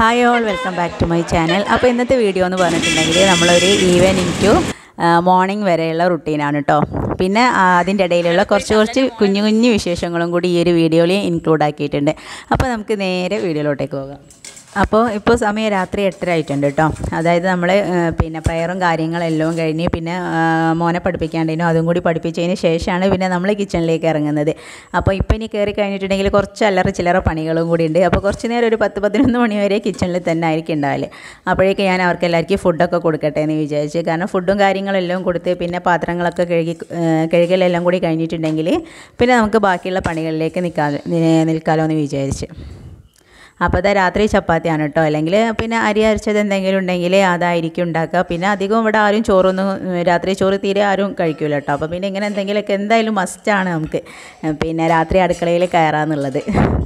Hi all welcome back to my channel അപ്പോൾ ഇന്നത്തെ video എന്ന് പറഞ്ഞിട്ടുണ്ടെങ്കിൽ നമ്മളൊരു ഈവനിങ് ടു മോർണിംഗ് വരെയുള്ള റുട്ടീനാണ് കേട്ടോ പിന്നെ ആ, അതിൻ്റെ ഇടയിലുള്ള കുറച്ച് കുറച്ച് കുഞ്ഞു കുഞ്ഞു വിശേഷങ്ങളും കൂടി ഈ ഒരു വീഡിയോയിൽ ഇൻക്ലൂഡ് ആക്കിയിട്ടുണ്ട് അപ്പോൾ നമുക്ക് നേരെ വീഡിയോയിലോട്ടേക്ക് പോകാം അപ്പോൾ ഇപ്പോൾ സമയം രാത്രി എട്ടര ആയിട്ടുണ്ട് കേട്ടോ അതായത് നമ്മൾ പിന്നെ പ്രയറും കാര്യങ്ങളെല്ലാം കഴിഞ്ഞ് പിന്നെ ആ, മോനെ പഠിപ്പിക്കാണ്ടേനോ അതും കൂടി പഠിപ്പിച്ചതിന് ശേഷമാണ് പിന്നെ നമ്മൾ കിച്ചണിലേക്ക് ഇറങ്ങുന്നത് അപ്പോൾ ഇപ്പോൾ ഇനി കയറി കഴിഞ്ഞിട്ടുണ്ടെങ്കിൽ കുറച്ച് അല്ലറ ചില്ലറ പണികളും കൂടി ഉണ്ട് അപ്പോൾ കുറച്ച് നേരം ഒരു പത്ത് പതിനൊന്ന് മണി വരെ കിച്ചണിൽ തന്നെ ആയിരിക്കും ഉണ്ടാവല് അപ്പോഴേക്ക് ഞാൻ അവർക്ക് എല്ലാവർക്കും ഫുഡൊക്കെ കൊടുക്കട്ടെ എന്ന് വിചാരിച്ച് കാരണം ഫുഡും കാര്യങ്ങളെല്ലാം കൊടുത്ത് പിന്നെ പാത്രങ്ങളൊക്കെ കഴുകി ആ, കഴുകലെല്ലാം കൂടി കഴിഞ്ഞിട്ടുണ്ടെങ്കിൽ പിന്നെ നമുക്ക് ബാക്കിയുള്ള പണികളിലേക്ക് നിൽക്കാ നിൽക്കാമല്ലോ എന്ന് വിചാരിച്ച് അപ്പോൾ അതാ രാത്രി ചപ്പാത്തിയാണ് കേട്ടോ അല്ലെങ്കിൽ പിന്നെ അരി അരച്ചത് എന്തെങ്കിലും ഉണ്ടെങ്കിൽ അതായിരിക്കും ഉണ്ടാക്കുക പിന്നെ അധികം ഇവിടെ ആരും ചോറൊന്നും ഉം, രാത്രി ചോറ് തീരെ ആരും കഴിക്കില്ല കേട്ടോ അപ്പോൾ പിന്നെ ഇങ്ങനെ എന്തെങ്കിലുമൊക്കെ എന്തായാലും മസ്റ്റാണ് നമുക്ക് പിന്നെ രാത്രി അടുക്കളയിൽ കയറാന്നുള്ളത്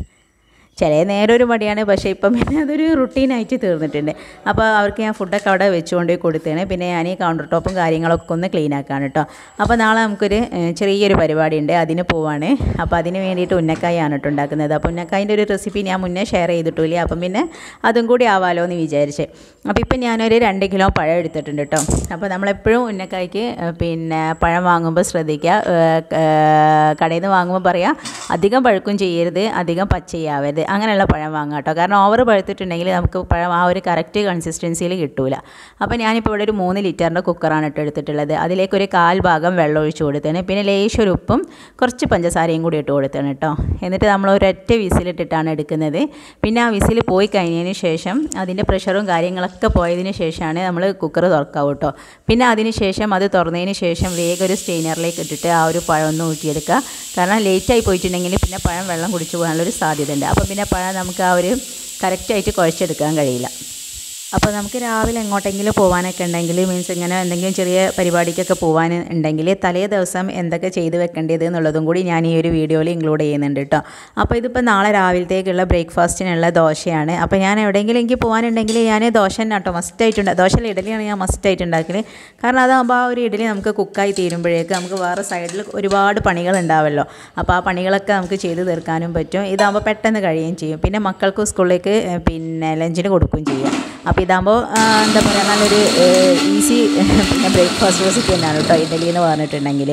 ചില നേരം ഒരു മടിയാണ് പക്ഷേ ഇപ്പം പിന്നെ അതൊരു റുട്ടീനായിട്ട് തീർന്നിട്ടുണ്ട് അപ്പോൾ അവർക്ക് ഞാൻ ഫുഡൊക്കെ അവിടെ വെച്ചുകൊണ്ട് പോയി കൊടുത്തേണ് പിന്നെ ഞാൻ ഈ കൗണ്ടർ ടോപ്പും കാര്യങ്ങളൊക്കെ ഒന്ന് ക്ലീൻ ആക്കാണ് കേട്ടോ അപ്പോൾ നാളെ നമുക്കൊരു ഏഹ്, ചെറിയൊരു പരിപാടി ഉണ്ട് അതിന് പോവാണ് അപ്പോൾ അതിന് വേണ്ടിയിട്ട് ഉന്നക്കായാണ് കേട്ടോ ഉണ്ടാക്കുന്നത് അപ്പോൾ ഉന്നക്കായിൻ്റെ ഒരു റെസിപ്പി ഞാൻ മുന്നേ ഷെയർ ചെയ്തിട്ടില്ല അപ്പം പിന്നെ അതും കൂടി ആവാലോ എന്ന് വിചാരിച്ച് അപ്പോൾ ഇപ്പം ഞാനൊരു രണ്ട് കിലോ പഴം എടുത്തിട്ടുണ്ട് കേട്ടോ അപ്പോൾ നമ്മളെപ്പോഴും ഉന്നക്കായ്ക്ക് ഏഹ്, പിന്നെ പഴം വാങ്ങുമ്പോൾ ശ്രദ്ധിക്കുക ഏഹ്, ഏഹ്, കടയിൽ നിന്ന് വാങ്ങുമ്പോൾ പറയാം അധികം പഴുക്കും ചെയ്യരുത് അധികം പച്ചയാവരുത് അങ്ങനെയുള്ള പഴം വാങ്ങാം കേട്ടോ കാരണം ഓവർ പഴുത്തിട്ടുണ്ടെങ്കിൽ നമുക്ക് പഴം ആ ഒരു കറക്റ്റ് കൺസിസ്റ്റൻസിയിൽ കിട്ടൂല അപ്പോൾ ഞാനിപ്പോൾ ഇവിടെ ഒരു മൂന്ന് ലിറ്ററിൻ്റെ കുക്കറാണ് ഇട്ട് എടുത്തിട്ടുള്ളത് അതിലേക്ക് ഒരു കാൽ ഭാഗം വെള്ളം ഒഴിച്ച് കൊടുത്തേണ് പിന്നെ ലേശം ഒരു ഉപ്പും കുറച്ച് പഞ്ചസാരയും കൂടി ഇട്ട് കൊടുത്തേണ് കേട്ടോ എന്നിട്ട് നമ്മൾ ഒരൊറ്റ വിസിലിട്ടിട്ടാണ് എടുക്കുന്നത് പിന്നെ ആ വിസിൽ പോയി കഴിഞ്ഞതിന് ശേഷം അതിൻ്റെ പ്രഷറും കാര്യങ്ങളൊക്കെ പോയതിന് ശേഷമാണ് നമ്മൾ കുക്കർ തുറക്കാവൂ കേട്ടോ പിന്നെ അതിന് ശേഷം അത് തുറന്നതിന് ശേഷം വേഗം ഒരു സ്റ്റെയിനറിലേക്ക് ഇട്ടിട്ട് ആ ഒരു പഴം ഒന്ന് ഊറ്റിയെടുക്കുക കാരണം ലേറ്റായി പോയിട്ടുണ്ടെങ്കിൽ പിന്നെ പഴം വെള്ളം കുടിച്ചു പോകാനുള്ളൊരു സാധ്യത ഉണ്ട് അപ്പോൾ പിന്നെ പഴം നമുക്ക് ആ ഒരു കറക്റ്റായിട്ട് കുഴച്ചെടുക്കാൻ കഴിയില്ല അപ്പോൾ നമുക്ക് രാവിലെ എങ്ങോട്ടെങ്കിലും പോകാനൊക്കെ ഉണ്ടെങ്കിൽ മീൻസ് ഇങ്ങനെ എന്തെങ്കിലും ചെറിയ പരിപാടിക്കൊക്കെ പോകാൻ ഉണ്ടെങ്കിൽ തലേ ദിവസം എന്തൊക്കെ ചെയ്ത് വെക്കേണ്ടത് എന്നുള്ളതും കൂടി ഞാൻ ഈ ഒരു വീഡിയോയിൽ ഇൻക്ലൂഡ് ചെയ്യുന്നുണ്ട് കേട്ടോ അപ്പോൾ ഇതിപ്പോൾ നാളെ രാവിലത്തേക്കുള്ള ബ്രേക്ക്ഫാസ്റ്റിനുള്ള ദോശയാണ് അപ്പോൾ ഞാൻ എവിടെയെങ്കിലും എനിക്ക് പോകാനുണ്ടെങ്കിൽ ഞാൻ ദോശ തന്നെ കേട്ടോ മസ്റ്റായിട്ടുണ്ട് ദോശയിലെ ഇഡലിയാണ് ഞാൻ മസ്റ്റായിട്ട് ഉണ്ടാക്കല് കാരണം അതാകുമ്പോൾ ആ ഒരു ഇഡലി നമുക്ക് കുക്കായി തീരുമ്പോഴേക്ക് നമുക്ക് വേറെ സൈഡിൽ ഒരുപാട് പണികൾ ഉണ്ടാവുമല്ലോ അപ്പോൾ ആ പണികളൊക്കെ നമുക്ക് ചെയ്ത് തീർക്കാനും പറ്റും ഇതാകുമ്പോൾ പെട്ടെന്ന് കഴിയുകയും ചെയ്യും പിന്നെ മക്കൾക്ക് സ്കൂളിലേക്ക് ഏഹ്, പിന്നെ ലഞ്ചിന് കൊടുക്കുകയും ചെയ്യും അപ്പോൾ ഇതാകുമ്പോൾ എന്താ പറയുക നല്ലൊരു ഈസി പിന്നെ ബ്രേക്ക്ഫാസ്റ്റ് റെസിപ്പി തന്നെയാണ് കേട്ടോ ഇഡലി എന്ന് പറഞ്ഞിട്ടുണ്ടെങ്കിൽ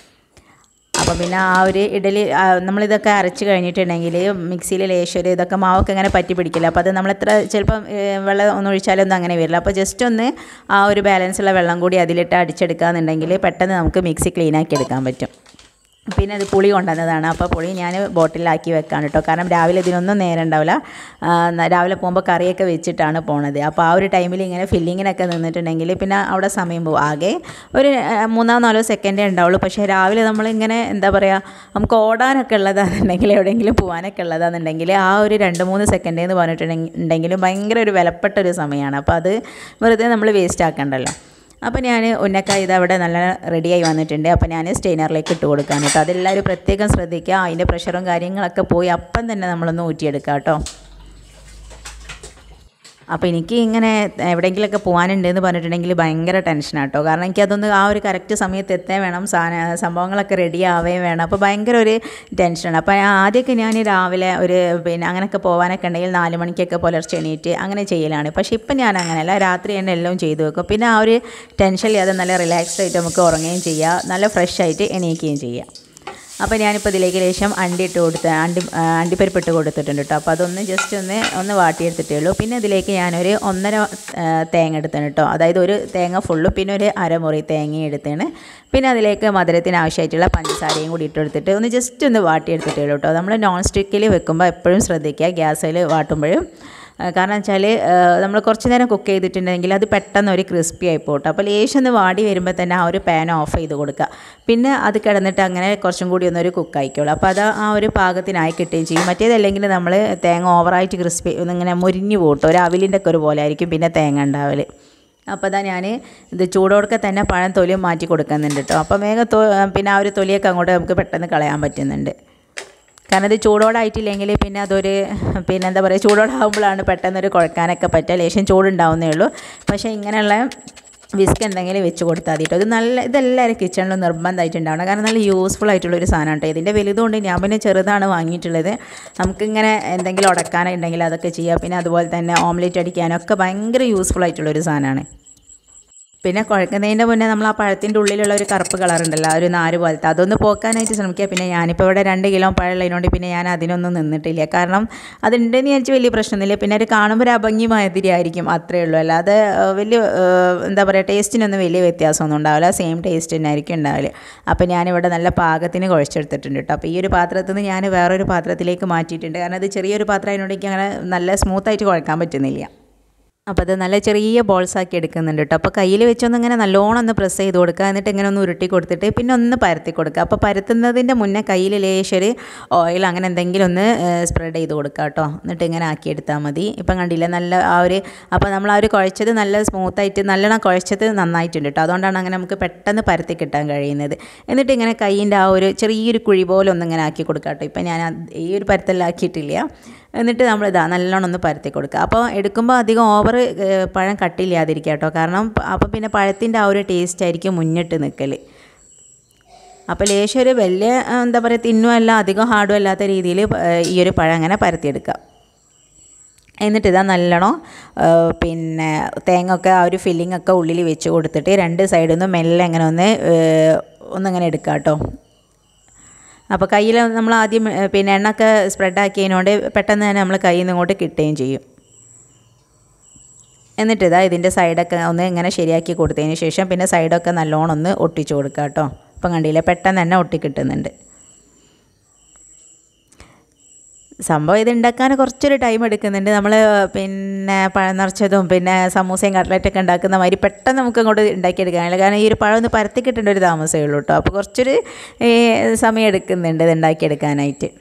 അപ്പം പിന്നെ ആ ഒരു ഇഡലി ആ, നമ്മളിതൊക്കെ അരച്ച് കഴിഞ്ഞിട്ടുണ്ടെങ്കിൽ മിക്സിയിൽ ലേശം ഒരു ഇതൊക്കെ മാവൊക്കെ ഇങ്ങനെ പറ്റി പിടിക്കില്ല അപ്പോൾ അത് നമ്മളെത്ര ചിലപ്പം ഏ, വെള്ളം ഒന്ന് ഒഴിച്ചാലൊന്നും അങ്ങനെ വരില്ല അപ്പോൾ ജസ്റ്റ് ഒന്ന് ആ ഒരു ബാലൻസുള്ള വെള്ളം കൂടി അതിലിട്ട് അടിച്ചെടുക്കുകയെന്നുണ്ടെങ്കിൽ പെട്ടെന്ന് നമുക്ക് മിക്സി ക്ലീൻ ആക്കി എടുക്കാൻ പറ്റും പിന്നെ അത് പുളി കൊണ്ടുവന്നതാണ് അപ്പോൾ പുളി ഞാൻ ബോട്ടിലാക്കി വെക്കാണ് കേട്ടോ കാരണം രാവിലെ ഇതിനൊന്നും നേരം ഉണ്ടാവില്ല ആ, ന- രാവിലെ പോകുമ്പോൾ കറിയൊക്കെ വെച്ചിട്ടാണ് പോണത് അപ്പോൾ ആ ഒരു ടൈമിൽ ഇങ്ങനെ ഫില്ലിങ്ങിനൊക്കെ നിന്നിട്ടുണ്ടെങ്കിൽ പിന്നെ അവിടെ സമയം പോകും ആകെ ഒരു ആ, മൂന്നോ നാലോ സെക്കൻഡേ ഉണ്ടാവുള്ളൂ പക്ഷേ രാവിലെ നമ്മളിങ്ങനെ എന്താ പറയുക നമുക്ക് ഓടാനൊക്കെ ഉള്ളതാണെന്നുണ്ടെങ്കിൽ എവിടെയെങ്കിലും പോകാനൊക്കെ ഉള്ളതാണെന്നുണ്ടെങ്കിൽ ആ ഒരു രണ്ട് മൂന്ന് സെക്കൻഡ് എന്ന് പറഞ്ഞിട്ടുണ്ടെങ്കിലും ഭയങ്കര ഒരു വിലപ്പെട്ട ഒരു സമയമാണ് അപ്പോൾ അത് വെറുതെ നമ്മൾ വേസ്റ്റ് ആക്കണ്ടല്ലോ അപ്പോൾ ഞാൻ ഉന്നക്കായ ഇത് അവിടെ നല്ല റെഡിയായി വന്നിട്ടുണ്ട് അപ്പോൾ ഞാൻ സ്റ്റെയിനറിലേക്ക് ഇട്ട് കൊടുക്കാൻ കേട്ടോ അതെല്ലാവരും പ്രത്യേകം ശ്രദ്ധിക്കുക അതിൻ്റെ പ്രഷറും കാര്യങ്ങളൊക്കെ പോയി അപ്പം തന്നെ നമ്മളൊന്ന് ഊറ്റിയെടുക്കാം കേട്ടോ അപ്പോൾ എനിക്ക് ഇങ്ങനെ എവിടെയെങ്കിലുമൊക്കെ പോകാനുണ്ടെന്ന് പറഞ്ഞിട്ടുണ്ടെങ്കിൽ ഭയങ്കര ടെൻഷനാണ് കേട്ടോ കാരണം എനിക്കതൊന്ന് ആ ഒരു കറക്റ്റ് സമയത്ത് എത്തേ വേണം സാധന സംഭവങ്ങളൊക്കെ റെഡി ആവുകയും വേണം അപ്പോൾ ഭയങ്കര ഒരു ടെൻഷനാണ് അപ്പോൾ ഞാൻ ആദ്യമൊക്കെ ഞാൻ രാവിലെ ഒരു പിന്നെ അങ്ങനെയൊക്കെ പോകാനൊക്കെ ഉണ്ടെങ്കിൽ നാല് മണിക്കൊക്കെ പുലർച്ചെ എണീറ്റ് അങ്ങനെ ചെയ്യലാണ് പക്ഷേ ഇപ്പം ഞാൻ അങ്ങനെയല്ല രാത്രി തന്നെ എല്ലാം ചെയ്തു വെക്കും പിന്നെ ആ ഒരു ടെൻഷൻ ഇല്ലാതെ നല്ല റിലാക്സ്ഡ് ആയിട്ട് നമുക്ക് ഉറങ്ങുകയും ചെയ്യാം നല്ല ഫ്രഷ് ആയിട്ട് എണീക്കുകയും ചെയ്യാം അപ്പോൾ ഞാനിപ്പോൾ ഇതിലേക്ക് ലേശം അണ്ടി ഇട്ട് കൊടുത്ത് അണ്ടി ആ, അണ്ടിപ്പരിപ്പ് ഇട്ട് കൊടുത്തിട്ടുണ്ട് കേട്ടോ അപ്പോൾ അതൊന്ന് ജസ്റ്റ് ഒന്ന് ഒന്ന് വാട്ടിയെടുത്തിട്ടേ ഉള്ളൂ പിന്നെ ഇതിലേക്ക് ഞാനൊരു ഒന്നര ആ, തേങ്ങ എടുത്താണ് കേട്ടോ അതായത് ഒരു തേങ്ങ ഫുള്ളും പിന്നെ ഒരു അരമുറി തേങ്ങയും എടുത്താണ് പിന്നെ അതിലേക്ക് മധുരത്തിന് ആവശ്യമായിട്ടുള്ള പഞ്ചസാരയും കൂടി ഇട്ടെടുത്തിട്ട് ഒന്ന് ജസ്റ്റ് ഒന്ന് വാട്ടിയെടുത്തിട്ടേ ഉള്ളൂ കേട്ടോ നമ്മൾ നോൺ സ്റ്റിക്കിൽ വെക്കുമ്പോൾ എപ്പോഴും ശ്രദ്ധിക്കുക ഗ്യാസിൽ വാട്ടുമ്പോഴും ആ, കാരണം വെച്ചാൽ നമ്മൾ കുറച്ച് നേരം കുക്ക് ചെയ്തിട്ടുണ്ടെങ്കിൽ അത് പെട്ടെന്ന് ഒരു ക്രിസ്പി ആയി പോട്ടെ അപ്പോൾ ലേശം ഒന്ന് വാടി വരുമ്പോൾ തന്നെ ആ ഒരു പാൻ ഓഫ് ചെയ്ത് കൊടുക്കുക പിന്നെ അത് കിടന്നിട്ട് അങ്ങനെ കുറച്ചും കൂടി ഒന്നൊരു കുക്ക് ആയിക്കോളും അപ്പോൾ അത് ആ ഒരു പാകത്തിനായി കിട്ടുകയും ചെയ്യും മറ്റേതല്ലെങ്കിൽ നമ്മൾ തേങ്ങ ഓവറായിട്ട് ക്രിസ്പി ഒന്നിങ്ങനെ മുരിഞ്ഞു പോട്ടും ഒരു അവിലിൻ്റെ ഒക്കെ ഒരു പോലെ ആയിരിക്കും പിന്നെ തേങ്ങ ഉണ്ടാവൽ അപ്പോൾ അതാ ഞാൻ ഇത് ചൂടോടൊക്കെ തന്നെ പഴം തൊലി മാറ്റി കൊടുക്കുന്നുണ്ട് കേട്ടോ അപ്പോൾ വേഗം തൊ പിന്നെ ആ ഒരു തൊലിയൊക്കെ അങ്ങോട്ട് നമുക്ക് പെട്ടെന്ന് കളയാൻ പറ്റുന്നുണ്ട് കാരണം ഇത് ചൂടോടായിട്ടില്ലെങ്കിൽ പിന്നെ അതൊരു പിന്നെ എന്താ പറയുക ചൂടോടാകുമ്പോഴാണ് പെട്ടെന്നൊരു കുഴക്കാനൊക്കെ പറ്റുക ലേശം ചൂടുണ്ടാവുന്നേ ഉള്ളൂ പക്ഷേ ഇങ്ങനെയുള്ള വിസ്ക് എന്തെങ്കിലും വെച്ച് കൊടുത്താൽ മതി കേട്ടോ ഇത് നല്ല ഇതെല്ലാവരും കിച്ചണിൽ നിർബന്ധമായിട്ടുണ്ടാവണം കാരണം നല്ല യൂസ്ഫുൾ ആയിട്ടുള്ള ഒരു സാധനമാണ് കേട്ടോ ഇതിൻ്റെ വലുതുകൊണ്ട് ഞാൻ പിന്നെ ചെറുതാണ് വാങ്ങിയിട്ടുള്ളത് നമുക്കിങ്ങനെ എന്തെങ്കിലും ഉടക്കാനുണ്ടെങ്കിൽ അതൊക്കെ ചെയ്യാം പിന്നെ അതുപോലെ തന്നെ ഓംലെറ്റ് അടിക്കാനൊക്കെ ഭയങ്കര യൂസ്ഫുൾ ആയിട്ടുള്ള ഒരു സാധനമാണ് പിന്നെ കുഴക്കുന്നതിൻ്റെ മുന്നേ നമ്മൾ ആ പഴത്തിൻ്റെ ഉള്ളിലുള്ള ഒരു കറുപ്പ് കളർ ഉണ്ടല്ലോ ആ ഒരു നാര് പോലത്തെ അതൊന്ന് പോക്കാനായിട്ട് ശ്രമിക്കുക പിന്നെ ഞാനിപ്പോൾ ഇവിടെ രണ്ട് കിലോ പഴമുള്ളതിനോണ്ട് പിന്നെ ഞാൻ അതിനൊന്നും നിന്നിട്ടില്ല കാരണം അതുണ്ടെന്ന് വിചാരിച്ച് വലിയ പ്രശ്നമൊന്നുമില്ല പിന്നെ ഒരു കാണുമ്പോൾ ഒരു അഭംഗി മാതിരി ആയിരിക്കും അത്രയേ ഉള്ളൂ അല്ലാതെ ഏഹ്, വലിയ ഏഹ്, എന്താ പറയുക ടേസ്റ്റിനൊന്നും വലിയ വ്യത്യാസമൊന്നും ഉണ്ടാവില്ല സെയിം ടേസ്റ്റ് തന്നെ ആയിരിക്കും ഉണ്ടാവില്ല അപ്പോൾ ഞാനിവിടെ നല്ല പാകത്തിന് കുഴച്ചെടുത്തിട്ടുണ്ട് കേട്ടോ അപ്പോൾ ഈ ഒരു പാത്രത്തിൽ നിന്ന് ഞാൻ വേറൊരു പാത്രത്തിലേക്ക് മാറ്റിയിട്ടുണ്ട് കാരണം അത് ചെറിയൊരു പാത്രം അതിനോട് എനിക്ക് അങ്ങനെ നല്ല സ്മൂത്തായിട്ട് കുഴക്കാൻ പറ്റുന്നില്ല അപ്പോൾ അത് നല്ല ചെറിയ ബോൾസ് ആക്കി എടുക്കുന്നുണ്ട് കേട്ടോ അപ്പോൾ കയ്യിൽ വെച്ചൊന്ന് ഇങ്ങനെ നല്ലോണം ഒന്ന് പ്രസ് ചെയ്ത് കൊടുക്കുക എന്നിട്ട് ഇങ്ങനെ ഒന്ന് ഉരുട്ടി കൊടുത്തിട്ട് പിന്നെ ഒന്ന് പരത്തി കൊടുക്കുക അപ്പോൾ പരത്തുന്നതിൻ്റെ മുന്നേ കയ്യിൽ ലേശൊരു ഓയിൽ അങ്ങനെ എന്തെങ്കിലും ഒന്ന് സ്പ്രെഡ് ചെയ്ത് കൊടുക്കുക കേട്ടോ എന്നിട്ട് ഇങ്ങനെ ആക്കി എടുത്താൽ മതി ഇപ്പം കണ്ടില്ല നല്ല ആ ഒരു അപ്പോൾ നമ്മൾ ആ ഒരു കുഴച്ചത് നല്ല സ്മൂത്തായിട്ട് നല്ലോണം കുഴച്ചത് നന്നായിട്ടുണ്ട് കേട്ടോ അതുകൊണ്ടാണ് അങ്ങനെ നമുക്ക് പെട്ടെന്ന് പരത്തി കിട്ടാൻ കഴിയുന്നത് എന്നിട്ട് ഇങ്ങനെ കയ്യിൻ്റെ ആ ഒരു ചെറിയൊരു കുഴി പോലെ ഒന്നിങ്ങനെ ആക്കി കൊടുക്കുക കേട്ടോ ഇപ്പം ഞാൻ അത് ഈ ഒരു പരത്തെല്ലാക്കിയിട്ടില്ല എന്നിട്ട് നമ്മൾ ഇതാ നല്ലോണം ഒന്ന് പരത്തി കൊടുക്കുക അപ്പോൾ എടുക്കുമ്പോൾ അധികം ഓവർ പഴം കട്ടില്ലാതിരിക്കുക കേട്ടോ കാരണം അപ്പോൾ പിന്നെ പഴത്തിൻ്റെ ആ ഒരു ടേസ്റ്റ് ആയിരിക്കും മുന്നിട്ട് നിൽക്കൽ അപ്പോൾ ലേശം ഒരു വലിയ ആ, എന്താ പറയുക തിന്നും അല്ല അധികം ഹാർഡും അല്ലാത്ത രീതിയിൽ ഈ ഒരു പഴം അങ്ങനെ പരത്തിയെടുക്കുക എന്നിട്ട് ഇതാ നല്ലോണം ആ, പിന്നെ തേങ്ങ ഒക്കെ ആ ഒരു ഫില്ലിംഗ് ഒക്കെ ഉള്ളിൽ വെച്ച് കൊടുത്തിട്ട് രണ്ട് സൈഡിൽ നിന്ന് മെല്ലെ അങ്ങനെ ഒന്ന് ഏ, ഒന്നിങ്ങനെ എടുക്കുക കേട്ടോ അപ്പോൾ കയ്യിൽ നമ്മൾ ആദ്യം ഏ, പിന്നെ എണ്ണൊക്കെ സ്പ്രെഡ് ആക്കിയതിനോണ്ട് പെട്ടെന്ന് തന്നെ നമ്മൾ കയ്യിൽ നിന്ന് ഇങ്ങോട്ട് കിട്ടുകയും ചെയ്യും എന്നിട്ട് ഇതാ ഇതിൻ്റെ സൈഡൊക്കെ ഒന്ന് ഇങ്ങനെ ശരിയാക്കി കൊടുത്തതിന് ശേഷം പിന്നെ സൈഡൊക്കെ നല്ലോണം ഒന്ന് ഒട്ടിച്ചു കൊടുക്കുക കേട്ടോ ഇപ്പം കണ്ടില്ലേ പെട്ടെന്ന് തന്നെ ഒട്ടി കിട്ടുന്നുണ്ട് സംഭവം ഇത് ഉണ്ടാക്കാൻ കുറച്ചൊരു ടൈം എടുക്കുന്നുണ്ട് നമ്മൾ പിന്നെ പഴം നിറച്ചതും പിന്നെ സമൂസയും കട്ട്ലറ്റൊക്കെ ഉണ്ടാക്കുന്ന മാതിരി പെട്ടെന്ന് നമുക്ക് അങ്ങോട്ട് ഉണ്ടാക്കിയെടുക്കാനില്ല കാരണം ഈ ഒരു പഴം ഒന്ന് പരത്തി കിട്ടേണ്ട ഒരു താമസമേ ഉള്ളൂ കേട്ടോ അപ്പോൾ കുറച്ചൊരു ഏ, സമയം എടുക്കുന്നുണ്ട് ഇത് ഉണ്ടാക്കിയെടുക്കാനായിട്ട്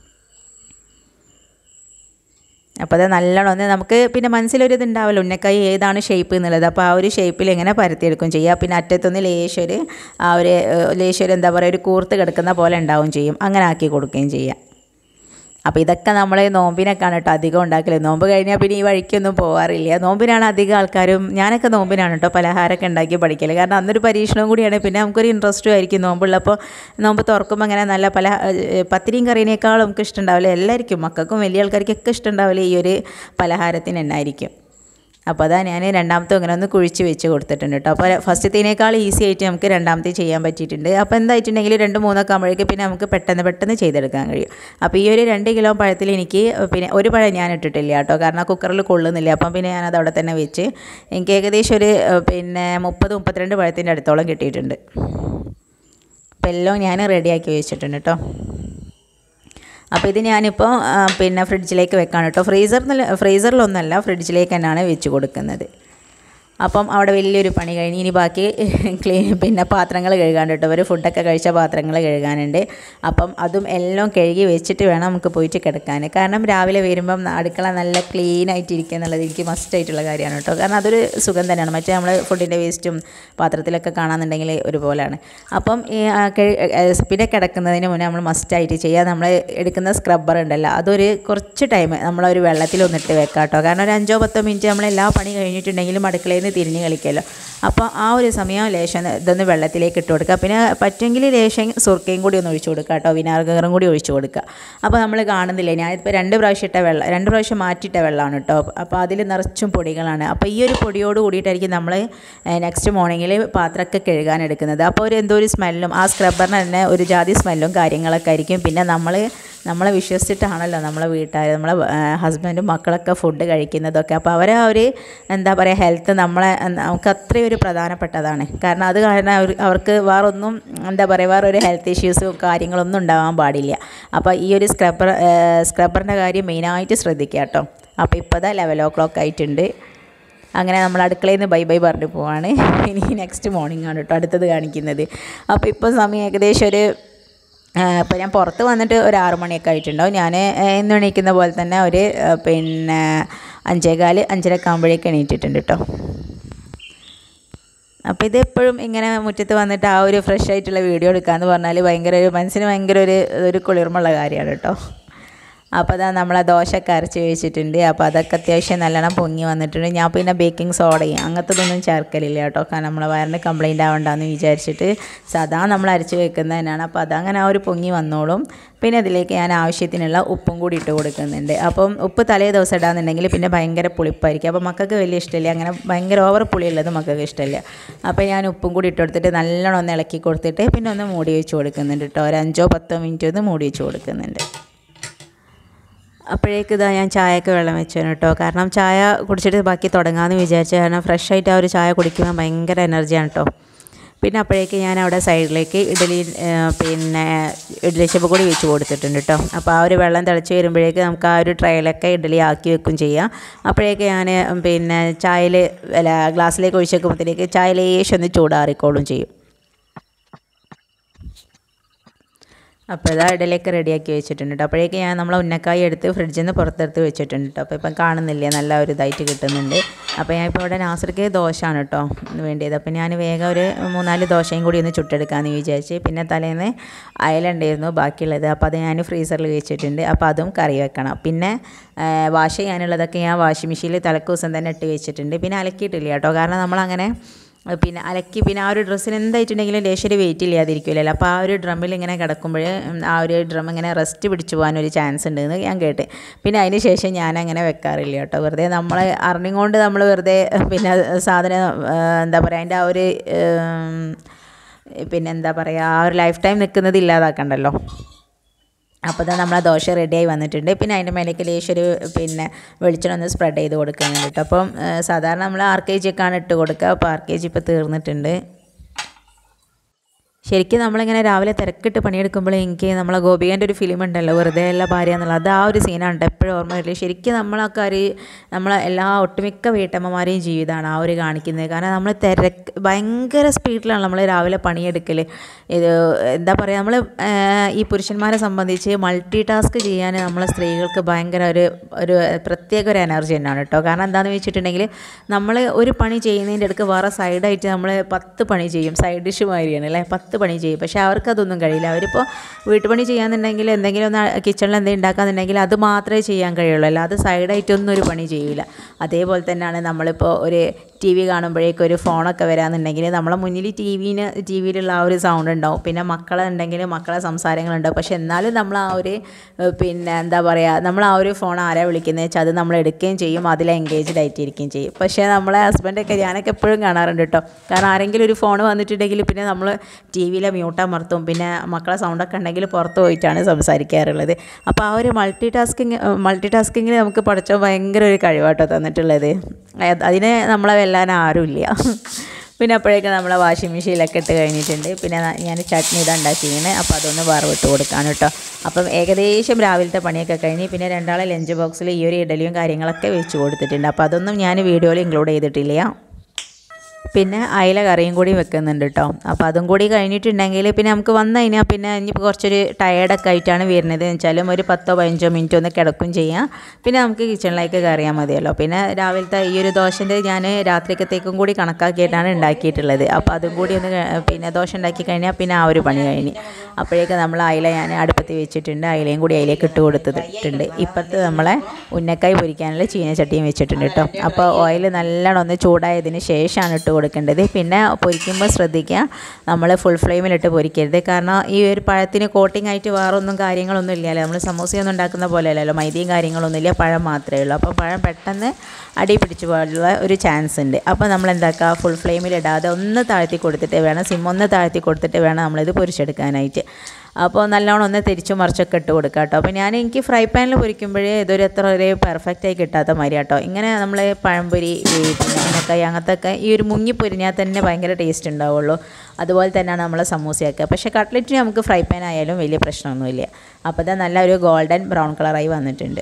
അപ്പോൾ അത് നല്ലോണം ഒന്ന് നമുക്ക് പിന്നെ മനസ്സിലൊരു ഇത് ഉണ്ടാവുമല്ലോ ഉന്നക്കായി ഏതാണ് ഷേപ്പ് എന്നുള്ളത് അപ്പോൾ ആ ഒരു ഷേപ്പിൽ ഇങ്ങനെ പരത്തിയെടുക്കും ചെയ്യുക പിന്നെ അറ്റത്തൊന്ന് ലേശൊരു ആ ഒരു ഏഹ്, ലേശൊരു എന്താ പറയുക ഒരു കൂർത്ത് കിടക്കുന്ന പോലെ ഉണ്ടാവും ചെയ്യും അങ്ങനെ ആക്കി കൊടുക്കുകയും ചെയ്യാം അപ്പോൾ ഇതൊക്കെ നമ്മൾ നോമ്പിനൊക്കെയാണ് കേട്ടോ അധികം ഉണ്ടാക്കല് നോമ്പ് കഴിഞ്ഞാൽ പിന്നെ ഈ വഴിക്കൊന്നും പോകാറില്ല നോമ്പിനാണ് അധികം ആൾക്കാരും ഞാനൊക്കെ നോമ്പിനാണ് കേട്ടോ പലഹാരമൊക്കെ ഉണ്ടാക്കി പഠിക്കല് കാരണം അന്നൊരു പരീക്ഷണവും കൂടിയാണ് പിന്നെ നമുക്കൊരു ഇൻട്രസ്റ്റും ആയിരിക്കും നോമ്പുള്ളപ്പോൾ നോമ്പ് തുറക്കുമ്പോൾ അങ്ങനെ നല്ല പല ഏഹ്, പത്തിരിയും കറീനേക്കാളും നമുക്ക് ഇഷ്ടമുണ്ടാവില്ല എല്ലാവർക്കും മക്കൾക്കും വലിയ ആൾക്കാർക്കൊക്കെ ഇഷ്ടമുണ്ടാവില്ല ഈ ഒരു പലഹാരത്തിന് എന്നായിരിക്കും അപ്പോൾ അതാ ഞാൻ രണ്ടാമത്തെ ഇങ്ങനെ ഒന്ന് കുഴിച്ച് വെച്ച് കൊടുത്തിട്ടുണ്ട് കേട്ടോ അപ്പോൾ ഫസ്റ്റത്തേനേക്കാൾ ഈസി ആയിട്ട് നമുക്ക് രണ്ടാമത്തെ ചെയ്യാൻ പറ്റിയിട്ടുണ്ട് അപ്പോൾ എന്തായിട്ടുണ്ടെങ്കിൽ രണ്ട് മൂന്നൊക്കെ ആകുമ്പോഴേക്ക് പിന്നെ നമുക്ക് പെട്ടെന്ന് പെട്ടെന്ന് ചെയ്തെടുക്കാൻ കഴിയും അപ്പോൾ ഈ ഒരു രണ്ട് കിലോ പഴത്തിൽ എനിക്ക് പിന്നെ ഒരു പഴം ഞാൻ ഇട്ടിട്ടില്ല കേട്ടോ കാരണം കുക്കറിൽ കൊള്ളുന്നില്ല അപ്പം പിന്നെ ഞാനത് അവിടെ തന്നെ വെച്ച് എനിക്ക് ഏകദേശം ഒരു ഏഹ്, പിന്നെ മുപ്പത് മുപ്പത്തിരണ്ട് പഴത്തിൻ്റെ അടുത്തോളം കിട്ടിയിട്ടുണ്ട് അപ്പോൾ എല്ലാം ഞാൻ റെഡിയാക്കി വെച്ചിട്ടുണ്ട് കേട്ടോ അപ്പോൾ ഇത് ഞാനിപ്പോൾ ആ, പിന്നെ ഫ്രിഡ്ജിലേക്ക് വെക്കാണ് കേട്ടോ ഫ്രീസറിൽ ഫ്രീസറിലൊന്നല്ല ഫ്രിഡ്ജിലേക്ക് തന്നെയാണ് വെച്ച് കൊടുക്കുന്നത് അപ്പം അവിടെ വലിയൊരു പണി കഴിഞ്ഞ് ഇനി ബാക്കി ക്ലീൻ പിന്നെ പാത്രങ്ങൾ കഴുകാണ്ട് കേട്ടോ ഒരു ഫുഡൊക്കെ കഴിച്ച പാത്രങ്ങൾ കഴുകാനുണ്ട് അപ്പം അതും എല്ലാം കഴുകി വെച്ചിട്ട് വേണം നമുക്ക് പോയിട്ട് കിടക്കാൻ കാരണം രാവിലെ വരുമ്പം അടുക്കള നല്ല ക്ലീൻ ആയിട്ടിരിക്കുക എന്നുള്ളത് എനിക്ക് മസ്റ്റ് ആയിട്ടുള്ള കാര്യമാണ് കേട്ടോ കാരണം അതൊരു സുഖം തന്നെയാണ് മറ്റേ നമ്മൾ ഫുഡിൻ്റെ വേസ്റ്റും പാത്രത്തിലൊക്കെ കാണാമെന്നുണ്ടെങ്കിൽ ഒരുപോലെയാണ് അപ്പം ഈ ആ, കഴി- ഏ, പിന്നെ കിടക്കുന്നതിന് മുന്നേ നമ്മൾ മസ്റ്റായിട്ട് ചെയ്യുക നമ്മൾ എടുക്കുന്ന സ്ക്രബ്ബർ ഉണ്ടല്ലോ അതൊരു കുറച്ച് ടൈം നമ്മളൊരു വെള്ളത്തിലൊന്നിട്ട് വെക്കാം കേട്ടോ കാരണം ഒരു അഞ്ചോ പത്തോ മിനിറ്റ് നമ്മൾ എല്ലാ പണി കഴിഞ്ഞിട്ടുണ്ടെങ്കിലും അടുക്കളയിൽ നിന്ന് തിരിഞ്ഞ് കളിക്കുമല്ലോ അപ്പോൾ ആ ഒരു സമയം ലേശം ഇതൊന്ന് വെള്ളത്തിലേക്ക് ഇട്ട് കൊടുക്കുക പിന്നെ പറ്റുമെങ്കിൽ ലേശം സുർക്കയും കൂടി ഒന്ന് ഒഴിച്ചു കൊടുക്കുക കേട്ടോ വിനാഗറും കൂടി ഒഴിച്ചു കൊടുക്കുക അപ്പോൾ നമ്മൾ കാണുന്നില്ലേ ഞാനിപ്പോൾ രണ്ട് പ്രാവശ്യം ഇട്ട വെള്ളം രണ്ട് പ്രാവശ്യം മാറ്റിയിട്ട വെള്ളമാണ് കേട്ടോ അപ്പോൾ അതിൽ നിറച്ചും പൊടികളാണ് അപ്പോൾ ഈ ഒരു പൊടിയോട് കൂടിയിട്ടായിരിക്കും നമ്മൾ നെക്സ്റ്റ് മോർണിംഗിൽ പാത്രമൊക്കെ കഴുകാൻ എടുക്കുന്നത് അപ്പോൾ ഒരു എന്തോ ഒരു സ്മെല്ലും ആ സ്ക്രബ്ബറിന് തന്നെ ഒരു ജാതി സ്മെല്ലും കാര്യങ്ങളൊക്കെ ആയിരിക്കും പിന്നെ നമ്മൾ നമ്മളെ വിശ്വസിച്ചിട്ടാണല്ലോ നമ്മളെ വീട്ടുകാർ നമ്മളെ ഹസ്ബൻഡും മക്കളൊക്കെ ഫുഡ് കഴിക്കുന്നതൊക്കെ അപ്പോൾ അവരെ ആ ഒരു എന്താ പറയുക ഹെൽത്ത് നമ്മളെ നമുക്ക് അത്രയും ഒരു പ്രധാനപ്പെട്ടതാണ് കാരണം അത് കാരണം അവർ അവർക്ക് വേറൊന്നും എന്താ പറയുക വേറൊരു ഹെൽത്ത് ഇഷ്യൂസും കാര്യങ്ങളൊന്നും ഉണ്ടാകാൻ പാടില്ല അപ്പോൾ ഈ ഒരു സ്ക്രബ്ബർ സ്ക്രബ്ബറിൻ്റെ കാര്യം മെയിനായിട്ട് ശ്രദ്ധിക്കുക കേട്ടോ അപ്പോൾ ഇപ്പോൾ ഇതാ ലെവൽ ഓ ക്ലോക്ക് ആയിട്ടുണ്ട് അങ്ങനെ നമ്മൾ അടുക്കളയിൽ നിന്ന് ബൈ ബൈ പറഞ്ഞു പോവാണ് ഇനി നെക്സ്റ്റ് മോർണിംഗ് ആണ് കേട്ടോ അടുത്തത് കാണിക്കുന്നത് അപ്പോൾ ഇപ്പോൾ സമയം ഏകദേശം ഒരു ഇപ്പോൾ ഞാൻ പുറത്ത് വന്നിട്ട് ഒരു ആറ് മണിയൊക്കെ ആയിട്ടുണ്ടാവും ഞാൻ ഇന്ന് എണീക്കുന്ന പോലെ തന്നെ ഒരു ആ, പിന്നെ അഞ്ചേകാല് അഞ്ചരക്കെ ആകുമ്പോഴേക്ക് എണീറ്റിട്ടുണ്ട് കേട്ടോ അപ്പോൾ ഇത് എപ്പോഴും ഇങ്ങനെ മുറ്റത്ത് വന്നിട്ട് ആ ഒരു ഫ്രഷ് ആയിട്ടുള്ള വീഡിയോ എടുക്കാമെന്ന് പറഞ്ഞാൽ ഭയങ്കര ഒരു മനസ്സിന് ഭയങ്കര ഒരു ഒരു കുളിർമുള്ള കാര്യമാണ് കേട്ടോ അപ്പോൾ അതാ നമ്മളെ ദോശയൊക്കെ അരച്ച് വെച്ചിട്ടുണ്ട് അപ്പോൾ അതൊക്കെ അത്യാവശ്യം നല്ലോണം പൊങ്ങി വന്നിട്ടുണ്ട് ഞാൻ പിന്നെ ബേക്കിംഗ് സോഡയും അങ്ങനത്തതൊന്നും ചേർക്കലില്ല കേട്ടോ കാരണം നമ്മളെ വയറിന് കംപ്ലൈൻറ്റ് ആവണ്ടെന്ന് വിചാരിച്ചിട്ട് സാധാ നമ്മൾ അരച്ച് വെക്കുന്നതിനാണ് അപ്പോൾ അതങ്ങനെ ആ ഒരു പൊങ്ങി വന്നോളും പിന്നെ അതിലേക്ക് ഞാൻ ആവശ്യത്തിനുള്ള ഉപ്പും കൂടി ഇട്ട് കൊടുക്കുന്നുണ്ട് അപ്പം ഉപ്പ് തലേ ദിവസം ഇടാന്നുണ്ടെങ്കിൽ പിന്നെ ഭയങ്കര പുളിപ്പായിരിക്കും അപ്പോൾ മക്കൾക്ക് വലിയ ഇഷ്ടമില്ല അങ്ങനെ ഭയങ്കര ഓവർ പുളിയുള്ളത് മക്കൾക്ക് ഇഷ്ടമില്ല അപ്പോൾ ഞാൻ ഉപ്പും കൂടി ഇട്ട് കൊടുത്തിട്ട് നല്ലോണം ഒന്ന് ഇളക്കി കൊടുത്തിട്ട് പിന്നെ ഒന്ന് മൂടി വെച്ച് കൊടുക്കുന്നുണ്ട് കേട്ടോ ഒരു അഞ്ചോ പത്തോ മിനിറ്റ് ഒന്ന് മൂടി വെച്ച് കൊടുക്കുന്നുണ്ട് അപ്പോഴേക്ക് ഇതാ ഞാൻ ചായക്ക് വെള്ളം വെച്ചു കേട്ടോ കാരണം ചായ കുടിച്ചിട്ട് ബാക്കി തുടങ്ങാമെന്ന് വിചാരിച്ചു കാരണം ഫ്രഷ് ആയിട്ട് ആ ഒരു ചായ കുടിക്കുമ്പോൾ ഭയങ്കര എനർജിയാണ് കേട്ടോ പിന്നെ അപ്പോഴേക്ക് ഞാൻ അവിടെ സൈഡിലേക്ക് ഇഡലി പിന്നെ ഇഡലി ചെപ്പ് കൂടി വെച്ച് കൊടുത്തിട്ടുണ്ട് കേട്ടോ അപ്പോൾ ആ ഒരു വെള്ളം തിളച്ച് വരുമ്പോഴേക്ക് നമുക്ക് ആ ഒരു ട്രയലൊക്കെ ഇഡലി ആക്കി വെക്കും ചെയ്യാം അപ്പോഴേക്ക് ഞാൻ പിന്നെ ചായയിൽ അല്ല ഗ്ലാസ്സിലേക്ക് ഒഴിച്ച് വെക്കുമ്പോഴത്തേക്ക് ചായ ലേശം ഒന്ന് ചൂടാറിക്കോളും ചെയ്യും അപ്പോൾ ഇതാ ഇടയിലേക്ക് റെഡിയാക്കി വെച്ചിട്ടുണ്ട് കേട്ടോ അപ്പോഴേക്ക് ഞാൻ നമ്മളെ ഉന്നക്കായി എടുത്ത് ഫ്രിഡ്ജിൽ നിന്ന് പുറത്തെടുത്ത് വെച്ചിട്ടുണ്ട് കേട്ടോ അപ്പോൾ ഇപ്പം കാണുന്നില്ലേ നല്ല ഒരു ഇതായിട്ട് കിട്ടുന്നുണ്ട് അപ്പോൾ ഞാൻ ഇപ്പോൾ ഇവിടെ നാസർക്ക് ദോശയാണ് കേട്ടോ വേണ്ടിയത് അപ്പോൾ ഞാൻ വേഗം ഒരു മൂന്നാല് ദോശയും കൂടി ഒന്ന് ചുട്ടെടുക്കാമെന്ന് വിചാരിച്ച് പിന്നെ തലേന്ന് അയലുണ്ടായിരുന്നു ബാക്കിയുള്ളത് അപ്പോൾ അത് ഞാൻ ഫ്രീസറിൽ വെച്ചിട്ടുണ്ട് അപ്പോൾ അതും കറി വെക്കണം പിന്നെ വാഷ് ചെയ്യാനുള്ളതൊക്കെ ഞാൻ വാഷിംഗ് മെഷീനിൽ തലക്ക് ദിവസം തന്നെ ഇട്ട് വെച്ചിട്ടുണ്ട് പിന്നെ അലക്കിയിട്ടില്ല കേട്ടോ കാരണം നമ്മളങ്ങനെ പിന്നെ അലക്കി പിന്നെ ആ ഒരു ഡ്രസ്സിന് എന്തായിട്ടുണ്ടെങ്കിലും ലേശം വെയിറ്റ് ഇല്ലാതിരിക്കില്ലല്ലോ അപ്പോൾ ആ ഒരു ഡ്രമ്മിൽ ഇങ്ങനെ കിടക്കുമ്പോൾ ആ ഒരു ഡ്രം ഇങ്ങനെ റെസ്റ്റ് പിടിച്ചു പോകാനൊരു ചാൻസ് ഉണ്ടെന്ന് ഞാൻ കേട്ട് പിന്നെ അതിന് ശേഷം ഞാൻ അങ്ങനെ വെക്കാറില്ല കേട്ടോ വെറുതെ നമ്മൾ അറിഞ്ഞുകൊണ്ട് നമ്മൾ വെറുതെ പിന്നെ സാധനം എന്താ പറയുക അതിൻ്റെ ആ ഒരു പിന്നെ എന്താ പറയുക ആ ഒരു ലൈഫ് ടൈം നിൽക്കുന്നത് ഇല്ലാതാക്കണ്ടല്ലോ അപ്പോൾ തന്നെ നമ്മളെ ദോശ റെഡിയായി വന്നിട്ടുണ്ട് പിന്നെ അതിൻ്റെ മേലേക്ക് ലേശം ഒരു പിന്നെ വെളിച്ചെണ്ണ ഒന്ന് സ്പ്രെഡ് ചെയ്ത് കൊടുക്കുന്നുണ്ട് കേട്ടോ അപ്പം സാധാരണ നമ്മൾ ആർ കെ ജി ഒക്കെയാണ് ഇട്ട് കൊടുക്കുക അപ്പോൾ ആർ കെ ജി ഇപ്പോൾ തീർന്നിട്ടുണ്ട് ശരിക്കും നമ്മളിങ്ങനെ രാവിലെ തിരക്കിട്ട് പണിയെടുക്കുമ്പോൾ എനിക്ക് നമ്മളെ ഗോപികൻ്റെ ഒരു ഫിലിം ഉണ്ടല്ലോ വെറുതെ അല്ല ഭാര്യ എന്നുള്ളത് അത് ആ ഒരു സീനാണ് കേട്ടോ എപ്പോഴും ഓർമ്മ വരില്ല ശരിക്കും നമ്മളൊക്കെ ഒരു നമ്മളെ എല്ലാ ഒട്ടുമിക്ക വീട്ടമ്മമാരെയും ജീവിതമാണ് ആ ഒരു കാണിക്കുന്നത് കാരണം നമ്മൾ തിരക്ക് ഭയങ്കര സ്പീഡിലാണ് നമ്മൾ രാവിലെ പണിയെടുക്കൽ ഇത് എന്താ പറയുക നമ്മൾ ഈ പുരുഷന്മാരെ സംബന്ധിച്ച് മൾട്ടി ടാസ്ക് ചെയ്യാൻ നമ്മളെ സ്ത്രീകൾക്ക് ഭയങ്കര ഒരു ഒരു പ്രത്യേക ഒരു എനർജി തന്നെയാണ് കേട്ടോ കാരണം എന്താണെന്ന് വെച്ചിട്ടുണ്ടെങ്കിൽ നമ്മൾ ഒരു പണി ചെയ്യുന്നതിൻ്റെ അടുക്ക് വേറെ സൈഡായിട്ട് നമ്മൾ പത്ത് പണി ചെയ്യും സൈഡ് ഡിഷ് മാതിരിയാണ് അല്ലേ പത്ത് പണി ചെയ്യും പക്ഷേ അവർക്ക് അതൊന്നും കഴിയില്ല അവരിപ്പോൾ വീട്ടുപണി ചെയ്യാന്നുണ്ടെങ്കിൽ എന്തെങ്കിലും ഒന്ന് കിച്ചണിൽ എന്തെങ്കിലും ഉണ്ടാക്കാന്നുണ്ടെങ്കിൽ അത് മാത്രമേ ചെയ്യാൻ കഴിയുള്ളൂ അല്ലാതെ സൈഡായിട്ടൊന്നും ഒരു പണി ചെയ്യില്ല അതേപോലെ തന്നെയാണ് നമ്മളിപ്പോൾ ഒരു ടി വി കാണുമ്പോഴേക്കും ഒരു ഫോണൊക്കെ വരാമെന്നുണ്ടെങ്കിൽ നമ്മളെ മുന്നിൽ ടി വിന് ടി വിയിലുള്ള ആ ഒരു സൗണ്ട് ഉണ്ടാവും പിന്നെ മക്കളുണ്ടെങ്കിൽ മക്കളെ സംസാരങ്ങളുണ്ടാവും പക്ഷെ എന്നാലും നമ്മൾ ആ ഒരു പിന്നെ എന്താ പറയുക നമ്മൾ ആ ഒരു ഫോൺ ആരാ വിളിക്കുന്നത് വെച്ചാൽ അത് നമ്മൾ എടുക്കുകയും ചെയ്യും അതിൽ എൻഗേജ്ഡ് ആയിട്ടിരിക്കുകയും ചെയ്യും പക്ഷേ നമ്മളെ ഹസ്ബൻഡൊക്കെ ഞാനൊക്കെ എപ്പോഴും കാണാറുണ്ട് കേട്ടോ കാരണം ആരെങ്കിലും ഒരു ഫോൺ വന്നിട്ടുണ്ടെങ്കിൽ പിന്നെ നമ്മൾ ടി വിയിലെ മ്യൂട്ടമർത്തും പിന്നെ മക്കളെ സൗണ്ടൊക്കെ ഉണ്ടെങ്കിൽ പുറത്ത് പോയിട്ടാണ് സംസാരിക്കാറുള്ളത് അപ്പോൾ ആ ഒരു മൾട്ടി ടാസ്കിങ് മൾട്ടി ടാസ്കിങ്ങിൽ നമുക്ക് പഠിച്ചോ ഭയങ്കര ഒരു കഴിവാട്ടോ തന്നിട്ടുള്ളത് അതിന് നമ്മളെ വെല്ലാൻ ആരുമില്ല പിന്നെ അപ്പോഴേക്കും നമ്മളെ വാഷിംഗ് മെഷീനിലൊക്കെ ഇട്ട് കഴിഞ്ഞിട്ടുണ്ട് പിന്നെ ഞാൻ ചട്നി ഇതാ ഉണ്ടാക്കിയാണ് അപ്പോൾ അതൊന്ന് വറവിട്ട് കൊടുക്കാൻ കേട്ടോ അപ്പം ഏകദേശം രാവിലത്തെ പണിയൊക്കെ കഴിഞ്ഞ് പിന്നെ രണ്ടാളെ ലഞ്ച് ബോക്സിൽ ഈ ഒരു ഇഡലിയും കാര്യങ്ങളൊക്കെ വെച്ച് കൊടുത്തിട്ടുണ്ട് അപ്പോൾ അതൊന്നും ഞാൻ വീഡിയോയിൽ ഇൻക്ലൂഡ് ചെയ്തിട്ടില്ല പിന്നെ അയില കറിയും കൂടി വെക്കുന്നുണ്ട് കേട്ടോ അപ്പോൾ അതും കൂടി കഴിഞ്ഞിട്ടുണ്ടെങ്കിൽ പിന്നെ നമുക്ക് വന്നു കഴിഞ്ഞാൽ പിന്നെ ഇനിയിപ്പോൾ കുറച്ചൊരു ടയേർഡൊക്കെ ആയിട്ടാണ് വരുന്നത് എന്ന് വെച്ചാലും ഒരു പത്തോ പതിനഞ്ചോ മിനിറ്റ് ഒന്ന് കിടക്കും ചെയ്യാം പിന്നെ നമുക്ക് കിച്ചണിലേക്ക് കയറിയാൽ മതിയല്ലോ പിന്നെ രാവിലത്തെ ഈ ഒരു ദോശൻ്റെ ഞാൻ രാത്രിക്കത്തേക്കും കൂടി കണക്കാക്കിയിട്ടാണ് ഉണ്ടാക്കിയിട്ടുള്ളത് അപ്പോൾ അതും കൂടി ഒന്ന് പിന്നെ ദോശ ഉണ്ടാക്കി കഴിഞ്ഞാൽ പിന്നെ ആ ഒരു പണി കഴിഞ്ഞ് അപ്പോഴേക്ക് നമ്മൾ അയില ഞാൻ അടുപ്പത്ത് വെച്ചിട്ടുണ്ട് അയിലയും കൂടി അതിലേക്ക് ഇട്ട് കൊടുത്തിട്ടുണ്ട് ഇപ്പോഴത്തെ നമ്മളെ ഉന്നക്കായി പൊരിക്കാനുള്ള ചീനച്ചട്ടിയും വെച്ചിട്ടുണ്ട് കേട്ടോ അപ്പോൾ ഓയിൽ നല്ലോണം ഒന്ന് ചൂടായതിന് ശേഷമാണ് ഇട്ട് കൊടുക്കേണ്ടത് പിന്നെ പൊരിക്കുമ്പോൾ ശ്രദ്ധിക്കുക നമ്മൾ ഫുൾ ഫ്ലെയിമിലിട്ട് പൊരിക്കരുത് കാരണം ഈ ഒരു പഴത്തിന് കോട്ടിംഗ് ആയിട്ട് വേറൊന്നും കാര്യങ്ങളൊന്നും ഇല്ലല്ലോ നമ്മൾ സമൂസയൊന്നും ഉണ്ടാക്കുന്ന പോലെ അല്ലല്ലോ മൈദയും കാര്യങ്ങളൊന്നും ഇല്ല പഴം മാത്രമേ ഉള്ളൂ അപ്പോൾ പഴം പെട്ടെന്ന് അടി പിടിച്ചു പോകാനുള്ള ഒരു ചാൻസ് ഉണ്ട് അപ്പോൾ നമ്മൾ എന്താക്കുക ഫുൾ ഫ്ലെയിമിലിടാതെ ഒന്ന് താഴ്ത്തി കൊടുത്തിട്ട് വേണം സിം ഒന്ന് താഴ്ത്തി കൊടുത്തിട്ട് വേണം നമ്മളിത് പൊരിച്ചെടുക്കാനായിട്ട് അപ്പോൾ നല്ലോണം ഒന്ന് തിരിച്ചു മറിച്ചൊക്കെ ഇട്ട് കൊടുക്കുക കേട്ടോ അപ്പോൾ ഞാൻ എനിക്ക് ഫ്രൈ പാനിൽ പൊരിക്കുമ്പോഴേ ഇതൊരു എത്ര ഒരു പെർഫെക്റ്റ് ആയി കിട്ടാത്ത മാതിരി കേട്ടോ ഇങ്ങനെ നമ്മൾ പഴംപൊരി പിന്നെ ഉന്നക്കായി അങ്ങനത്തെ ഒക്കെ ഈ ഒരു മുങ്ങി പൊരിഞ്ഞാൽ തന്നെ ഭയങ്കര ടേസ്റ്റ് ഉണ്ടാവുള്ളൂ അതുപോലെ തന്നെയാണ് നമ്മളെ സമൂസയൊക്കെ പക്ഷേ കട്ട്ലറ്റിന് നമുക്ക് ഫ്രൈ പാൻ ആയാലും വലിയ പ്രശ്നമൊന്നുമില്ല അപ്പോൾ ഇത് നല്ല ഒരു ഗോൾഡൻ ബ്രൗൺ കളറായി വന്നിട്ടുണ്ട്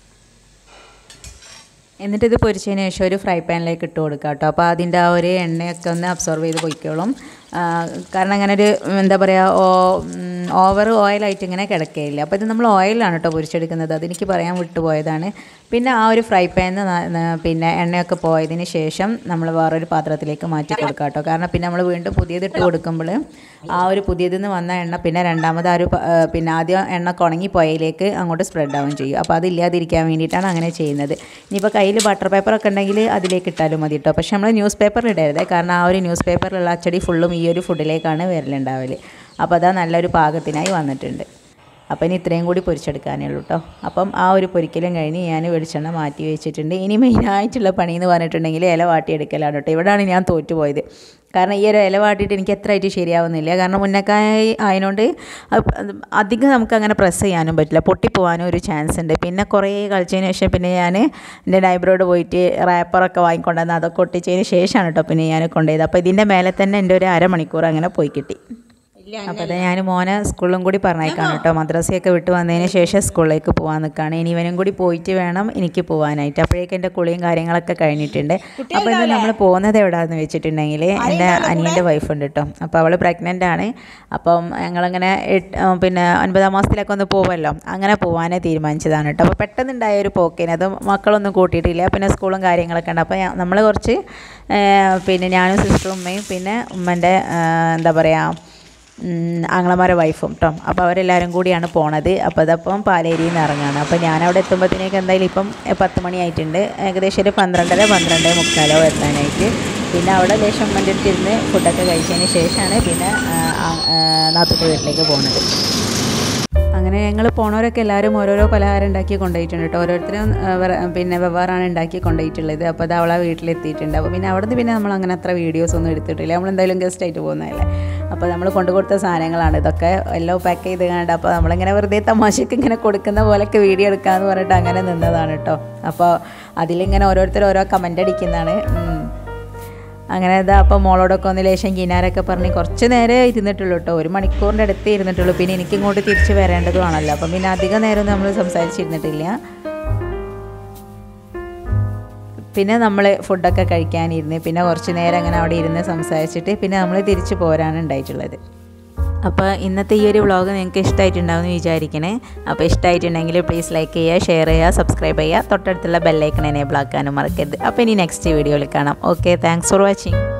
എന്നിട്ട് ഇത് പൊരിച്ചതിന് ശേഷം ഒരു ഫ്രൈ പാനിലേക്ക് ഇട്ട് കൊടുക്കുക കേട്ടോ അപ്പോൾ അതിൻ്റെ ആ ഒരു എണ്ണയൊക്കെ ഒന്ന് അബ്സോർവ് ചെയ്ത് പൊയ്ക്കോളും കാരണം അങ്ങനെ ഒരു എന്താ പറയുക ഓ ഓവർ ഓയിലായിട്ട് ഇങ്ങനെ കിടക്കുകയില്ല അപ്പോൾ ഇത് നമ്മൾ ഓയിലാണ് കേട്ടോ പൊരിച്ചെടുക്കുന്നത് അതെനിക്ക് പറയാൻ വിട്ടുപോയതാണ് പിന്നെ ആ ഒരു ഫ്രൈ പാനിൽ പിന്നെ എണ്ണയൊക്കെ പോയതിന് ശേഷം നമ്മൾ വേറൊരു പാത്രത്തിലേക്ക് മാറ്റി കൊടുക്കുക കേട്ടോ കാരണം പിന്നെ നമ്മൾ വീണ്ടും പുതിയത് ഇട്ട് കൊടുക്കുമ്പോൾ ആ ഒരു പുതിയതിൽ നിന്ന് വന്ന എണ്ണ പിന്നെ രണ്ടാമത് ആ ഒരു പ- ആ, പിന്നെ ആദ്യം എണ്ണ കുണങ്ങി പോയതിലേക്ക് അങ്ങോട്ട് സ്പ്രെഡ് ആവുകയും ചെയ്യും അപ്പോൾ അതില്ലാതിരിക്കാൻ വേണ്ടിയിട്ടാണ് അങ്ങനെ ചെയ്യുന്നത് ഇനിയിപ്പോൾ കയ്യിൽ ബട്ടർ പേപ്പറൊക്കെ ഉണ്ടെങ്കിൽ അതിലേക്ക് ഇട്ടാലും മതി കേട്ടോ പക്ഷേ നമ്മൾ ന്യൂസ് പേപ്പറിൽ ഇടരുത് കാരണം ആ ഒരു ന്യൂസ് പേപ്പറിലുള്ള അച്ചടി ഫുള്ളും ഈ ഒരു ഫുഡിലേക്കാണ് വരലുണ്ടാവൽ അപ്പോൾ അതാ നല്ലൊരു പാകത്തിനായി വന്നിട്ടുണ്ട് അപ്പം ഇനി ഇത്രയും കൂടി പൊരിച്ചെടുക്കാനേ ഉള്ളൂ കേട്ടോ അപ്പം ആ ഒരു പൊരിക്കലും കഴിഞ്ഞ് ഞാൻ വെളിച്ചെണ്ണ മാറ്റി വെച്ചിട്ടുണ്ട് ഇനി മെയിനായിട്ടുള്ള പണി എന്ന് പറഞ്ഞിട്ടുണ്ടെങ്കിൽ ഇല വാട്ടിയെടുക്കലാണ് കേട്ടോ ഇവിടെയാണ് ഞാൻ തോറ്റുപോയത് കാരണം ഈ ഒരു ഇല വാട്ടിയിട്ട് എനിക്ക് എത്ര ആയിട്ട് ശരിയാവുന്നില്ല കാരണം മുന്നക്കായി ആയതുകൊണ്ട് അത് അത് അധികം നമുക്ക് അങ്ങനെ പ്രസ് ചെയ്യാനും പറ്റില്ല പൊട്ടിപ്പോവാനും ഒരു ചാൻസ് ഉണ്ട് പിന്നെ കുറേ കളിച്ചതിന് ശേഷം പിന്നെ ഞാൻ എൻ്റെ ലൈബ്രറിയോട് പോയിട്ട് റാപ്പറൊക്കെ വാങ്ങിക്കൊണ്ടുവന്ന് അതൊക്കെ ഒട്ടിച്ചതിന് ശേഷമാണ് കേട്ടോ പിന്നെ ഞാൻ കൊണ്ടുപോയത് അപ്പോൾ ഇതിൻ്റെ മേലെ തന്നെ എൻ്റെ ഒരു അരമണിക്കൂർ അങ്ങനെ പോയി കിട്ടി അപ്പോൾ അത് ഞാൻ മോനെ സ്കൂളിലും കൂടി പറഞ്ഞേക്കാണ് കേട്ടോ മദ്രസയൊക്കെ വിട്ട് വന്നതിന് ശേഷം സ്കൂളിലേക്ക് പോകാൻ നിൽക്കുകയാണ് ഇനി ഇവനും കൂടി പോയിട്ട് വേണം എനിക്ക് പോകാനായിട്ട് അപ്പോഴേക്കും എൻ്റെ കുളിയും കാര്യങ്ങളൊക്കെ കഴിഞ്ഞിട്ടുണ്ട് അപ്പോൾ ഇന്ന് നമ്മൾ പോകുന്നത് എവിടെയാണെന്ന് വെച്ചിട്ടുണ്ടെങ്കിൽ എൻ്റെ അനിയൻ്റെ വൈഫ് ഉണ്ട് കേട്ടോ അപ്പോൾ അവൾ പ്രഗ്നൻ്റ് ആണ് അപ്പം ഞങ്ങളിങ്ങനെ എട്ട് ആ, പിന്നെ ഒൻപതാം മാസത്തിലൊക്കെ ഒന്ന് പോവല്ലോ അങ്ങനെ പോകാനേ തീരുമാനിച്ചതാണ് കേട്ടോ അപ്പോൾ പെട്ടെന്നുണ്ടായ ഒരു പോക്കിന് അത് മക്കളൊന്നും കൂട്ടിയിട്ടില്ല പിന്നെ സ്കൂളും കാര്യങ്ങളൊക്കെ ഉണ്ട് അപ്പോൾ നമ്മൾ കുറച്ച് ആ, പിന്നെ ഞാനും സിസ്റ്ററും ഉമ്മയും പിന്നെ ഉമ്മൻ്റെ ആ, എന്താ പറയുക ഉം, ആങ്ങളമാരെ വൈഫും കേട്ടോ അപ്പോൾ അവരെല്ലാവരും കൂടിയാണ് പോണത് അപ്പോൾ അതപ്പം പാലേരിയിൽ നിന്ന് ഇറങ്ങാണ് അപ്പോൾ ഞാൻ അവിടെ എത്തുമ്പോഴത്തേക്ക് എന്തായാലും ഇപ്പം എ, പത്ത് മണിയായിട്ടുണ്ട് ഏകദേശം ഒരു പന്ത്രണ്ടര പന്ത്രണ്ട് മുക്കാലോ എത്താനായിട്ട് പിന്നെ അവിടെ ലേശം ഉമ്മൻ്റെ അടുത്ത് ഇരുന്ന് ഫുഡൊക്കെ കഴിച്ചതിന് ശേഷമാണ് പിന്നെ നാത്തൂൻ്റെ വീട്ടിലേക്ക് പോകുന്നത് അങ്ങനെ ഞങ്ങൾ പോണവരൊക്കെ എല്ലാവരും ഓരോരോ പലഹാരം ഉണ്ടാക്കി കൊണ്ടുപോയിട്ടുണ്ട് കേട്ടോ ഓരോരുത്തരും ആ, വേറെ- പിന്നെ വെവ്വേറാണ് ഉണ്ടാക്കി കൊണ്ടുപോയിട്ടുള്ളത് അപ്പോൾ അത് അവളെ വീട്ടിലെത്തിയിട്ടുണ്ട് അപ്പോൾ പിന്നെ അവിടുന്ന് പിന്നെ നമ്മൾ അങ്ങനെ അത്ര വീഡിയോസ് ഒന്നും എടുത്തിട്ടില്ല നമ്മൾ എന്തായാലും ഗസ്റ്റ് ആയിട്ട് പോകുന്നതല്ലേ അപ്പോൾ നമ്മൾ കൊണ്ടു കൊടുത്ത സാധനങ്ങളാണ് ഇതൊക്കെ എല്ലാം പാക്ക് ചെയ്ത് കണ്ട് അപ്പോൾ നമ്മളിങ്ങനെ വെറുതെ തമാശക്ക് ഇങ്ങനെ കൊടുക്കുന്ന പോലെയൊക്കെ വീഡിയോ എടുക്കാമെന്ന് പറഞ്ഞിട്ട് അങ്ങനെ നിന്നതാണ് കേട്ടോ അപ്പോൾ അതിലിങ്ങനെ ഓരോരുത്തർ ഓരോ കമൻ്റ് അടിക്കുന്നതാണ് ഉം. അങ്ങനെ ഇതാ അപ്പോൾ മോളോടൊക്കെ ഒന്ന് ലേശം കിനാരൊക്കെ പറഞ്ഞ് കുറച്ച് നേരം ഇരുന്നിട്ടുള്ളൂ കേട്ടോ ഒരു മണിക്കൂറിൻ്റെ അടുത്ത് ഇരുന്നിട്ടുള്ളൂ പിന്നെ എനിക്ക് ഇങ്ങോട്ട് തിരിച്ച് വരേണ്ടതുമാണല്ലോ അപ്പം പിന്നെ അധികം നേരം നമ്മൾ സംസാരിച്ചിരുന്നിട്ടില്ല പിന്നെ നമ്മൾ ഫുഡൊക്കെ കഴിക്കാനിരുന്ന് പിന്നെ കുറച്ച് നേരം അങ്ങനെ അവിടെ ഇരുന്ന് സംസാരിച്ചിട്ട് പിന്നെ നമ്മൾ തിരിച്ച് പോരാണ് ഉണ്ടായിട്ടുള്ളത് അപ്പോൾ ഇന്നത്തെ ഈ ഒരു വ്ളോഗ് നിങ്ങൾക്ക് ഇഷ്ടമായിട്ടുണ്ടാവുമെന്ന് വിചാരിക്കണേ അപ്പോൾ ഇഷ്ടമായിട്ടുണ്ടെങ്കിൽ പ്ലീസ് ലൈക്ക് ചെയ്യുക ഷെയർ ചെയ്യുക സബ്സ്ക്രൈബ് ചെയ്യുക തൊട്ടടുത്തുള്ള ബെല്ലൈക്കൺ എനേബിൾ ആക്കാനും മറക്കരുത് അപ്പോൾ ഇനി നെക്സ്റ്റ് വീഡിയോയിൽ കാണാം ഓക്കെ താങ്ക്സ് ഫോർ വാച്ചിങ്